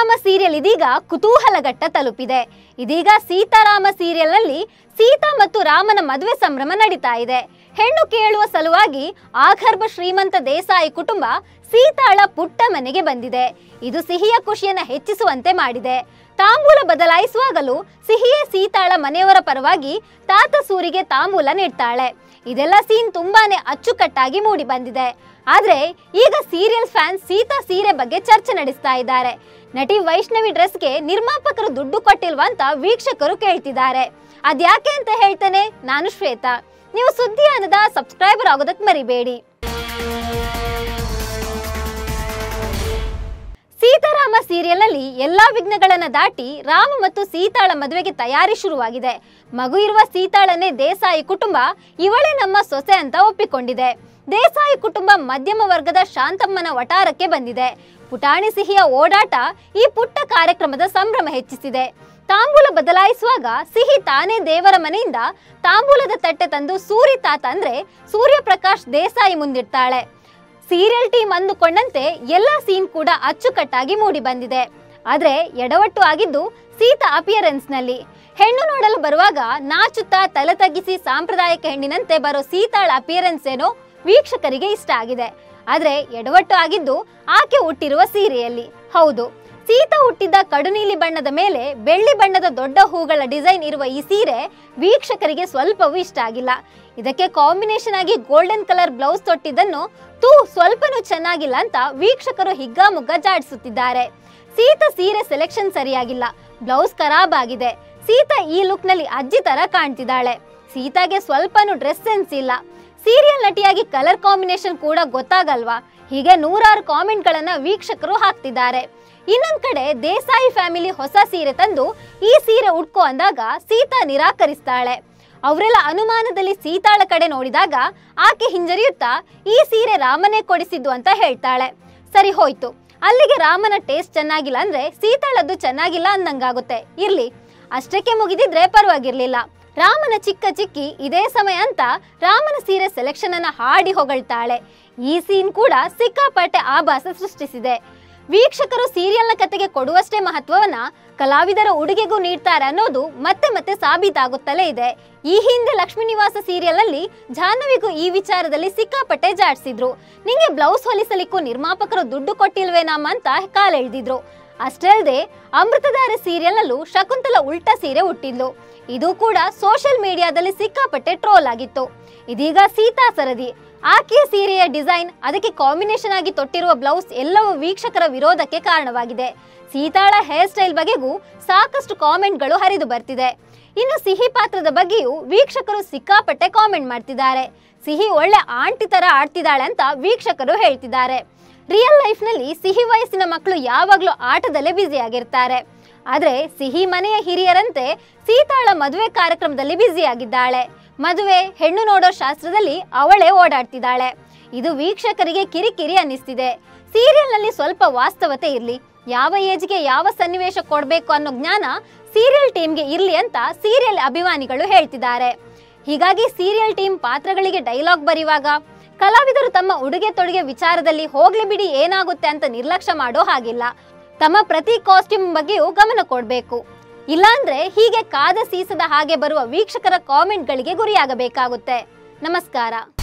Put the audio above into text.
Seetharama serial ಇದೀಗ ಕುತೂಹಲಘಟ್ಟ ತಲುಪಿದೆ ಇದೀಗ ಸೀತಾರಾಮ ಸೀರಿಯಲ್ನಲ್ಲಿ ಸೀತಾ ಮತ್ತು ರಾಮನ ಮದುವೆ ಸಂಭ್ರಮ ನಡೀತಾ ಇದೆ ಹೆಣ್ಣು ಕೇಳುವ ಸಲುವಾಗಿ ಆಗರ್ಭ ಶ್ರೀಮಂತ ದೇಸಾಯಿ ಕುಟುಂಬ ಸೀತಾಳ ಪುಟ್ಟ ಮನೆಗೆ ಬಂದಿದೆ ಇದು ಸಿಹಿಯ ಖುಷಿಯನ್ನ ಹೆಚ್ಚಿಸುವಂತೆ ಮಾಡಿದೆ ತಾಂಬೂಲ ಬದಲಾಯಿಸುವಾಗಲೂ ಸಿಹಿಯೇ ಸೀತಾಳ ಮನೆಯವರ ಪರವಾಗಿ ತಾತ ಸೂರಿಗೆ ತಾಂಬೂಲ ನೀಡ್ತಾಳೆ ಇದೆಲ್ಲ ಸೀನ್ ತುಂಬಾನೇ ಅಚ್ಚುಕಟ್ಟಾಗಿ ಮೂಡಿ ಬಂದಿದೆ ಆದ್ರೆ ಈಗ ಸೀರಿಯಲ್ ಫ್ಯಾನ್ಸ್ ಸೀತಾ ಸೀರೆ ಬಗ್ಗೆ ಚರ್ಚೆ ನಡೆಸ್ತಾ ಇದ್ದಾರೆ ನಟಿ ವೈಷ್ಣವಿ ಡ್ರೆಸ್ಗೆ ನಿರ್ಮಾಪಕರು ದುಡ್ಡು ಕೊಟ್ಟಿಲ್ವಾ ಅಂತ ವೀಕ್ಷಕರು ಕೇಳ್ತಿದ್ದಾರೆ ಅದ್ಯಾಕೆ ಅಂತ ಹೇಳ್ತೇನೆ ನಾನು ಶ್ವೇತಾ ನೀವು ಸುದ್ದಿ ಅನ್ನದ ಸಬ್ಸ್ಕ್ರೈಬರ್ ಆಗೋದಕ್ಕೆ ಮರಿಬೇಡಿ ಸೀತಾರಾಮ ಸೀರಿಯಲ್ನಲ್ಲಿ ಎಲ್ಲಾ ವಿಘ್ನಗಳನ್ನ ದಾಟಿ ರಾಮ ಮತ್ತು ಸೀತಾಳ ಮದುವೆಗೆ ತಯಾರಿ ಶುರುವಾಗಿದೆ ಮಗು ಇರುವ ಸೀತಾಳನ್ನೇ ದೇಸಾಯಿ ಕುಟುಂಬ ಇವಳೇ ನಮ್ಮ ಸೊಸೆ ಅಂತ ಒಪ್ಪಿಕೊಂಡಿದೆ ದೇಸಾಯಿ ಕುಟುಂಬ ಮಧ್ಯಮ ವರ್ಗದ ಶಾಂತಮ್ಮನ ವಟಾರಕ್ಕೆ ಬಂದಿದೆ ಪುಟಾಣಿ ಸಿಹಿಯ ಓಡಾಟ ಈ ಪುಟ್ಟ ಕಾರ್ಯಕ್ರಮದ ಸಂಭ್ರಮ ಹೆಚ್ಚಿಸಿದೆ ತಾಂಬೂಲ ಬದಲಾಯಿಸುವಾಗ ಸಿಹಿ ತಾನೇ ದೇವರ ಮನೆಯಿಂದ ತಾಂಬೂಲದ ತಟ್ಟೆ ತಂದು ಸೂರಿ ತಾತ ಅಂದ್ರೆ ಸೂರ್ಯಪ್ರಕಾಶ್ ದೇಸಾಯಿ ಮುಂದಿಡ್ತಾಳೆ ಸೀರಿಯಲ್ ಟೀಮ್ ಅಂದುಕೊಂಡಂತೆ ಎಲ್ಲ ಸೀನ್ ಕೂಡ ಅಚ್ಚುಕಟ್ಟಾಗಿ ಮೂಡಿ ಬಂದಿದೆ ಆದ್ರೆ ಎಡವಟ್ಟು ಆಗಿದ್ದು ಸೀತಾ ಅಪಿಯರೆನ್ಸ್ ನಲ್ಲಿ ಹೆಣ್ಣು ನೋಡಲು ಬರುವಾಗ ನಾಚುತ್ತಾ ತಲೆ ತಗ್ಗಿಸಿ ಸಾಂಪ್ರದಾಯಿಕ ಹೆಣ್ಣಿನಂತೆ ಬರೋ ಸೀತಾಳ ಅಪಿಯರೆನ್ಸ್ ಏನೋ ವೀಕ್ಷಕರಿಗೆ ಇಷ್ಟ ಆಗಿದೆ ಆದ್ರೆ ಎಡವಟ್ಟು ಆಗಿದ್ದು ಆಕೆ ಹುಟ್ಟಿರುವ ಸೀರೆಯಲ್ಲಿ ಹೌದು ಸೀತಾ ಹುಟ್ಟಿದ್ದ ಕಡುನೀಲಿ ಬಣ್ಣದ ಮೇಲೆ ಬೆಳ್ಳಿ ಬಣ್ಣದ ದೊಡ್ಡ ಹೂಗಳ ಡಿಸೈನ್ ಇರುವ ಈ ಸೀರೆ ವೀಕ್ಷಕರಿಗೆ ಸ್ವಲ್ಪವೂ ಇಷ್ಟ ಆಗಿಲ್ಲ ಇದಕ್ಕೆ ಕಾಂಬಿನೇಷನ್ ಆಗಿ ಗೋಲ್ಡನ್ ಕಲರ್ ಬ್ಲೌಸ್ ತೊಟ್ಟಿದ್ದನ್ನು ತೂ ಸ್ವಲ್ಪನೂ ಚೆನ್ನಾಗಿಲ್ಲ ಅಂತ ವೀಕ್ಷಕರು ಹಿಗ್ಗಾಮುಗ್ಗ ಜಾಡಿಸುತ್ತಿದ್ದಾರೆ ಸೀತಾ ಸೀರೆ ಸೆಲೆಕ್ಷನ್ ಸರಿಯಾಗಿಲ್ಲ ಬ್ಲೌಸ್ ಖರಾಬ್ ಆಗಿದೆ ಸೀತಾ ಈ ಲುಕ್ ನಲ್ಲಿ ಅಜ್ಜಿ ತರ ಕಾಣ್ತಿದ್ದಾಳೆ ಸೀತಾಗೆ ಸ್ವಲ್ಪನೂ ಡ್ರೆಸ್ ಸೆನ್ಸ್ ಇಲ್ಲ ಸೀರಿಯಲ್ ನಟಿಯಾಗಿ ಕಲರ್ ಕಾಂಬಿನೇಷನ್ ಕೂಡ ಗೊತ್ತಾಗಲ್ವಾ ಹೀಗೆ ನೂರಾರು ಕಾಮೆಂಟ್ ಗಳನ್ನ ವೀಕ್ಷಕರು ಹಾಕ್ತಿದ್ದಾರೆ ಇನ್ನೊಂದ್ ಕಡೆ ದೇಸಾಯಿ ಫ್ಯಾಮಿಲಿ ಹೊಸ ಸೀರೆ ತಂದು ಈ ಸೀರೆ ಉಟ್ಕೋ ಅಂದಾಗ ಸೀತಾ ನಿರಾಕರಿಸ್ತಾಳೆ ಅವರೆಲ್ಲ ಅನುಮಾನದಲ್ಲಿ ಸೀತಾಳ ಕಡೆ ನೋಡಿದಾಗ ಆಕೆ ಹಿಂಜರಿಯುತ್ತಾ ಈ ಸೀರೆ ರಾಮನೇ ಕೊಡಿಸಿದ್ದು ಅಂತ ಹೇಳ್ತಾಳೆ ಸರಿ ಹೋಯ್ತು ಅಲ್ಲಿಗೆ ರಾಮನ ಟೇಸ್ಟ್ ಚೆನ್ನಾಗಿಲ್ಲ ಅಂದ್ರೆ ಸೀತಾಳದ್ದು ಚೆನ್ನಾಗಿಲ್ಲ ಅಂದಂಗಾಗುತ್ತೆ ಇರ್ಲಿ ಅಷ್ಟಕ್ಕೆ ಮುಗಿದಿದ್ರೆ ಪರವಾಗಿರ್ಲಿಲ್ಲ ರಾಮನ ಚಿಕ್ಕ ಚಿಕ್ಕಿ ಇದೇ ಸಮಯ ಅಂತ ರಾಮನ ಸೀರೆ ಸೆಲೆಕ್ಷನ್ ಅನ್ನ ಹಾಡಿ ಹೊಗಳ್ತಾಳೆ ಈ ಸೀನ್ ಕೂಡ ಸಿಕ್ಕಾಪಟ್ಟೆ ಆಭಾಸ ಸೃಷ್ಟಿಸಿದೆ ವೀಕ್ಷಕರು ಸೀರಿಯಲ್ನ ಕತೆಗೆ ಕೊಡುವಷ್ಟೇ ಮಹತ್ವವನ್ನ ಕಲಾವಿದರ ಉಡುಗೆಗೂ ನೀಡ್ತಾರೆ ಅನ್ನೋದು ಮತ್ತೆ ಮತ್ತೆ ಸಾಬೀತಾಗುತ್ತಲೇ ಇದೆ ಈ ಹಿಂದೆ ಲಕ್ಷ್ಮೀ ನಿವಾಸ ಸೀರಿಯಲ್ ಅಲ್ಲಿ ಜಾಹ್ನವಿಗೂ ಈ ವಿಚಾರದಲ್ಲಿ ಸಿಕ್ಕಾಪಟ್ಟೆ ಜಾಡ್ಸಿದ್ರು ನಿಂಗೆ ಬ್ಲೌಸ್ ಹೊಲಿಸಲಿಕ್ಕೂ ನಿರ್ಮಾಪಕರು ದುಡ್ಡು ಕೊಟ್ಟಿಲ್ವೇನಮ್ಮ ಅಂತ ಕಾಲೆಳೆದಿದ್ರು ಅಷ್ಟೇ ಅಲ್ಲದೆ ಅಮೃತಧಾರೆ ಸೀರಿಯಲ್ನಲ್ಲೂ ಶಕುಂತಲ ಉಲ್ಟಾ ಸೀರೆ ಹುಟ್ಟಿದ್ಲು ಇದು ಕೂಡ ಸೋಷಿಯಲ್ ಮೀಡಿಯಾದಲ್ಲಿ ಸಿಕ್ಕಾಪಟ್ಟೆ ಟ್ರೋಲ್ ಆಗಿತ್ತು ಇದೀಗ ಸೀತಾ ಸರದಿ ಆಕೆಯ ಸೀರೆಯ ಡಿಸೈನ್ ಅದಕ್ಕೆ ಕಾಂಬಿನೇಷನ್ ಆಗಿ ತೊಟ್ಟಿರುವ ಬ್ಲೌಸ್ ಎಲ್ಲವೂ ವೀಕ್ಷಕರ ವಿರೋಧಕ್ಕೆ ಕಾರಣವಾಗಿದೆ ಸೀತಾಳ ಹೇರ್ ಸ್ಟೈಲ್ ಬಗೆಗೂ ಸಾಕಷ್ಟು ಕಾಮೆಂಟ್ಗಳು ಹರಿದು ಬರ್ತಿದೆ ಇನ್ನು ಸಿಹಿ ಪಾತ್ರದ ಬಗ್ಗೆಯೂ ವೀಕ್ಷಕರು ಸಿಕ್ಕಾಪಟ್ಟೆ ಕಾಮೆಂಟ್ ಮಾಡ್ತಿದ್ದಾರೆ ಸಿಹಿ ಒಳ್ಳೆ ಆಂಟಿ ತರ ಆಡ್ತಿದ್ದಾಳೆ ಅಂತ ವೀಕ್ಷಕರು ಹೇಳ್ತಿದ್ದಾರೆ ರಿಯಲ್ ಲೈಫ್ನಲ್ಲಿ ಸಿಹಿ ವಯಸ್ಸಿನ ಮಕ್ಕಳು ಯಾವಾಗಲೂ ಆಟದಲ್ಲೇ ಬ್ಯುಸಿ ಆಗಿರ್ತಾರೆ ಆದ್ರೆ ಸಿಹಿ ಮನೆಯ ಹಿರಿಯರಂತೆ ಸೀತಾಳ ಮದುವೆ ಕಾರ್ಯಕ್ರಮದಲ್ಲಿ ಬ್ಯುಸಿ ಆಗಿದ್ದಾಳೆ ಮದುವೆ ಹೆಣ್ಣು ನೋಡೋ ಶಾಸ್ತ್ರದಲ್ಲಿ ಅವಳೇ ಓಡಾಡ್ತಿದ್ದಾಳೆ ಇದು ವೀಕ್ಷಕರಿಗೆ ಕಿರಿಕಿರಿ ಅನ್ನಿಸ್ತಿದೆ ಸೀರಿಯಲ್ನಲ್ಲಿ ಸ್ವಲ್ಪ ವಾಸ್ತವತೆ ಇರ್ಲಿ ಯಾವ ಏಜ್ಗೆ ಯಾವ ಸನ್ನಿವೇಶ ಕೊಡಬೇಕು ಅನ್ನೋ ಜ್ಞಾನ ಸೀರಿಯಲ್ ಟೀಮ್ಗೆ ಇರ್ಲಿ ಅಂತ ಸೀರಿಯಲ್ ಅಭಿಮಾನಿಗಳು ಹೇಳ್ತಿದ್ದಾರೆ ಹೀಗಾಗಿ ಸೀರಿಯಲ್ ಟೀಮ್ ಪಾತ್ರಗಳಿಗೆ ಡೈಲಾಗ್ ಬರೆಯುವಾಗ ಕಲಾವಿದರು ತಮ್ಮ ಉಡುಗೆ ತೊಡುಗೆ ವಿಚಾರದಲ್ಲಿ ಹೋಗ್ಲಿ ಬಿಡಿ ಏನಾಗುತ್ತೆ ಅಂತ ನಿರ್ಲಕ್ಷ್ಯ ಮಾಡೋ ಹಾಗಿಲ್ಲ ತಮ್ಮ ಪ್ರತಿ ಕಾಸ್ಟ್ಯೂಮ್ ಬಗ್ಗೆಯೂ ಗಮನ ಕೊಡಬೇಕು ಇಲ್ಲಾಂದ್ರೆ ಹೀಗೆ ಕಾದ ಸೀಸದ ಹಾಗೆ ಬರುವ ವೀಕ್ಷಕರ ಕಾಮೆಂಟ್ಗಳಿಗೆ ಗುರಿಯಾಗಬೇಕಾಗುತ್ತೆ ನಮಸ್ಕಾರ